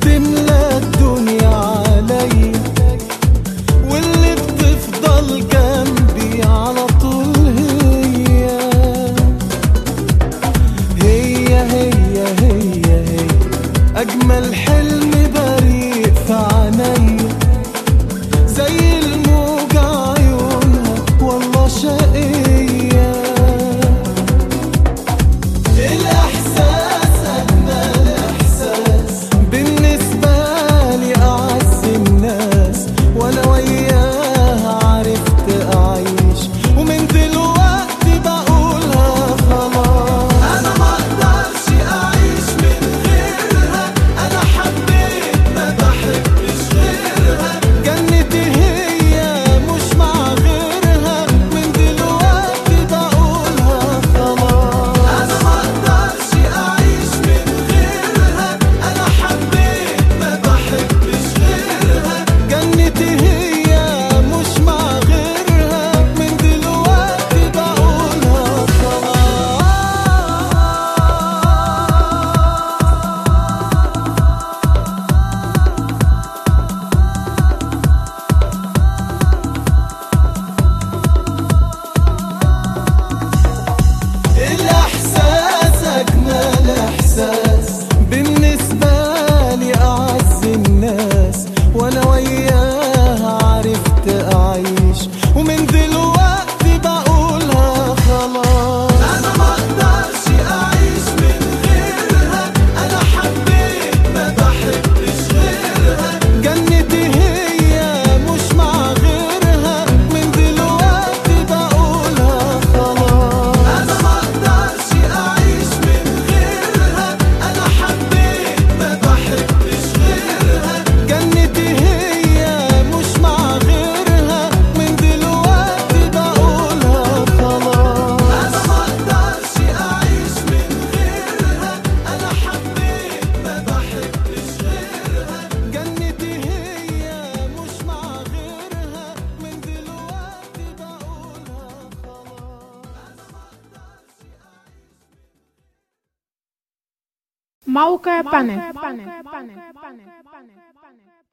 تملى الدنيا عليا واللي بتفضل جنبي على طول هي هي هي هي هي أجمل حلم بريء في عينيا زي الموج عيونها والله شقية الإحساس أجمل إحساس بالنسبة لي أعز الناس وأنا وياها عرفت أعيش ومن دلوقتي بقولها خلاص أنا ما أقدرش أعيش من غيرها أنا حبيت ما بحبش غيرها جنتي هي مش مع غيرها من دلوقتي بقولها خلاص أنا ما أقدرش أعيش من غيرها أنا حبيت ما بحبش غيرها جنتي هي مش مع غيرها من دلوقتي بقولها خلاص الإحساس أجمل إحساس بالنسبة لي أعز الناس وأنا وياها عرفت أعيش ومن دلوقتي بقولها خلاص أنا ما أقدرش أعيش من غيرها أنا حبيت ما بحبش غيرها جنتي هي مش مع غيرها من دلوقتي بقولها خلاص أنا ما أقدرش أعيش من غيرها أنا حبيت ما بحبش غيرها جنتي هي مش مع غيرها من دلوقتي بقولها خلاص أنا ما أقدرش أعيش من غيرها أنا حبيت ما بحبش غيرها جنتي هي مش مع غيرها من دلوقتي بقولها موقع بانل